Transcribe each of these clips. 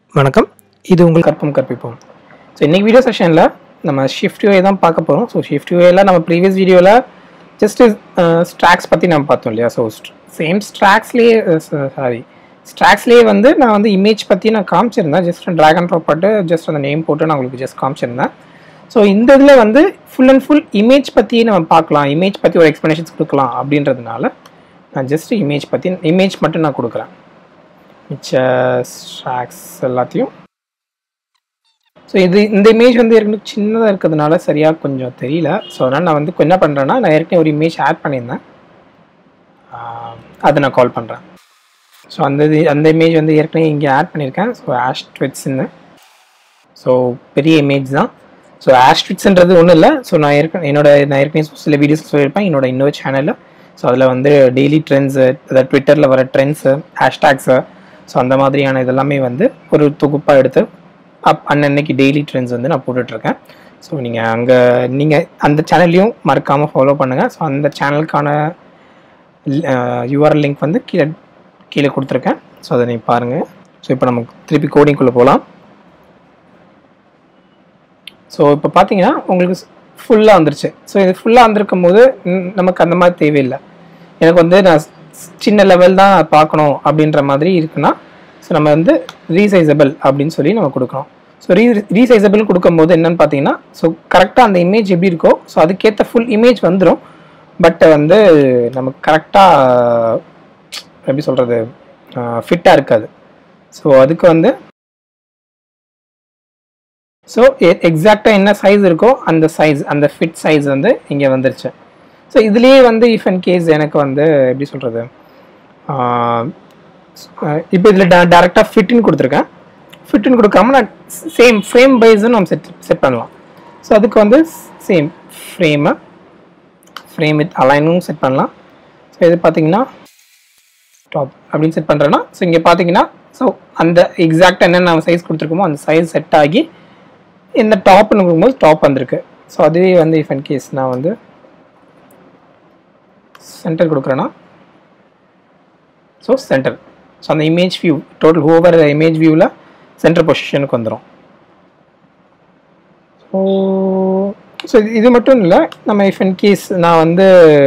வணக்கம் இது உங்கள் கற்பம் கற்பிப்போம் ஸோ இன்றைக்கி வீடியோ செஷனில் நம்ம ஷிஃப்ட் யூஏ தான் பார்க்க போகிறோம் ஸோ ஷிஃப்ட் யூஏல நம்ம ப்ரீவியஸ் வீடியோவில் ஜஸ்ட் ஸ்ட்ராக்ஸ் பற்றி நம்ம பார்த்தோம் இல்லையா ஸோ சேம் ஸ்ட்ராக்ஸ்லேயே சாரி ஸ்ட்ராக்ஸ்லேயே வந்து நான் வந்து இமேஜ் பற்றி நான் காமிச்சிருந்தேன் ஜஸ்ட் ட்ராக் அண்ட் ட்ராப் போட்டு ஜஸ்ட் அந்த நேம் போட்டு நான் உங்களுக்கு ஜஸ்ட் காமிச்சிருந்தேன் ஸோ இந்த இதில் வந்து ஃபுல் அண்ட் ஃபுல் இமேஜ் பற்றி நம்ம பார்க்கலாம் இமேஜ் பற்றி ஒரு எக்ஸ்ப்ளனேஷன்ஸ் கொடுக்கலாம் அப்படின்றதுனால நான் ஜஸ்ட் இமேஜ் பற்றி இமேஜ் மட்டும் நான் கொடுக்குறேன் மிச்ச ஸ்ட்ராக்ஸ் எல்லாத்தையும் ஸோ இது இந்த இமேஜ் வந்து ஏற்கனவே சின்னதாக இருக்கிறதுனால சரியாக கொஞ்சம் தெரியல ஸோ அதனால் நான் வந்து என்ன பண்ணுறேன்னா நான் ஏற்கனவே ஒரு இமேஜ் ஆட் பண்ணியிருந்தேன் ஆஹ் அதை நான் கால் பண்ணுறேன் ஸோ அந்த இது அந்த இமேஜ் வந்து ஏற்கனவே இங்கே ஆட் பண்ணியிருக்கேன் ஸோ ஆஷ் ட்விட்ஸ்ன்னு ஸோ பெரிய இமேஜ் தான் ஸோ ஆஸ்ட்ரிக்ஸ்ன்றது ஒன்றும் இல்லை ஸோ நான் ஏற்கனவே என்னோட நான் ஏற்கனவே சில வீடியோஸ் சொல்லியிருப்பேன் என்னோட இன்னொரு சேனலில் ஸோ அதில் வந்து டெய்லி ட்ரெண்ட்ஸு அதாவது ட்விட்டரில் வர ட்ரெண்ட்ஸு ஹேஷ்டேக்ஸு ஸோ அந்த மாதிரியான இதெல்லாமே வந்து ஒரு தொகுப்பாக எடுத்து அப் அன்னன்னைக்கு டெய்லி ட்ரெண்ட்ஸ் வந்து நான் போட்டுட்ருக்கேன் ஸோ நீங்கள் அங்கே நீங்கள் அந்த சேனல்லையும் மறக்காமல் ஃபாலோ பண்ணுங்கள் ஸோ அந்த சேனலுக்கான யூஆர்எல் லிங்க் வந்து கீழே கீழே கொடுத்துருக்கேன் ஸோ அதை நீங்கள் பாருங்கள் ஸோ இப்போ நம்ம திருப்பி கோடிங்குள்ளே போகலாம் ஸோ இப்போ பார்த்தீங்கன்னா உங்களுக்கு ஃபுல்லாக வந்துருச்சு ஸோ இது ஃபுல்லாக வந்திருக்கும் போது ம், நமக்கு அந்த மாதிரி தேவையில்லை எனக்கு வந்து நான் ஸ்- சின்ன லெவல் தான் பார்க்கணும் அப்படின்ற மாதிரி இருக்குன்னா ஸோ நம்ம வந்து ரீசைசபிள் அப்படின்னு சொல்லி நம்ம கொடுக்கணும் ஸோ ரீ ரீசைசபிள் கொடுக்கும்போது என்னன்னு பார்த்தீங்கன்னா ஸோ கரெக்டாக அந்த இமேஜ் எப்படி இருக்கோ ஸோ அதுக்கேற்ற ஃபுல் இமேஜ் வந்துடும் பட் வந்து நமக்கு கரெக்டாக எப்படி சொல்கிறது ஃபிட்டாக இருக்காது ஸோ அதுக்கு வந்து ஸோ எக்ஸாக்டாக என்ன சைஸ் இருக்கோ அந்த சைஸ் அந்த ஃபிட் சைஸ் வந்து இங்கே வந்துருச்சு ஸோ இதுலேயே வந்து இஃப் அண்ட் கேஸ் எனக்கு வந்து எப்படி சொல்கிறது இப்போ இதில் டேரெக்டாக ஃபிட்னு கொடுத்துருக்கேன் ஃபிட்னு கொடுக்காம நான் சேம் ஃப்ரேம் வைஸும் நம்ம செட் செட் பண்ணலாம் ஸோ அதுக்கு வந்து சேம் ஃப்ரேமு ஃப்ரேம் வித் அலைனும் செட் பண்ணலாம் ஸோ இது பார்த்தீங்கன்னா டாப் அப்படின்னு செட் பண்ணுறேன்னா ஸோ இங்கே பார்த்தீங்கன்னா ஸோ அந்த எக்ஸாக்டாக என்னென்ன சைஸ் கொடுத்துருக்கோமோ அந்த சைஸ் செட் ஆகி இந்த டாப்னு போகும்போது டாப் வந்திருக்கு ஸோ அதுவே வந்து இஃப் அண்ட் கேஸ் நான் வந்து சென்டர் கொடுக்குறேன்னா ஸோ சென்டர் ஸோ அந்த image view total over image வியூவில் சென்டர் பொசிஷனுக்கு வந்துடும் ஸோ ஸோ இது மட்டும் இல்லை நம்ம இஃப் அண்ட் கேஸ் நான் வந்து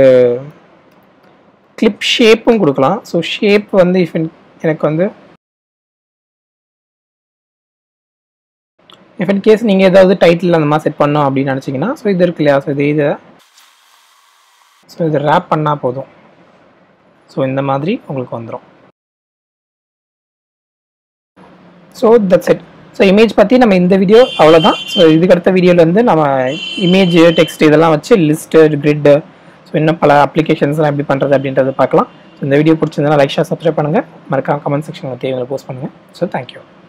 கிளிப் ஷேப்பும் கொடுக்கலாம் ஸோ ஷேப் வந்து இஃப் எனக்கு வந்து இஃப் இன் கேஸ் நீங்கள் ஏதாவது டைட்டில் அந்த மாதிரி செட் பண்ணோம் அப்படின்னு நினச்சிங்கன்னா ஸோ இது இருக்கு இல்லையா ஸோ இது இது ஸோ இது ரேப் பண்ணால் போதும் ஸோ இந்த மாதிரி உங்களுக்கு வந்துடும் so that's it so image பற்றி நம்ம இந்த வீடியோ அவ்வளோதான் ஸோ இதுக்கு அடுத்த வீடியோவில் வந்து நம்ம இமேஜ் டெக்ஸ்ட் இதெல்லாம் வச்சு லிஸ்ட்டு கிரிட்டு ஸோ இன்னும் பல அப்ளிகேஷன்ஸ்லாம் எப்படி பண்ணுறது அப்படின்றத பார்க்கலாம் ஸோ இந்த வீடியோ பிடிச்சிருந்தா லைக் ஷேர் சப்ஸ்கிரைப் பண்ணுங்கள் மறக்காம கமெண்ட் செக்ஷனில் தேவையான போஸ்ட் பண்ணுங்கள் ஸோ தேங்க்யூ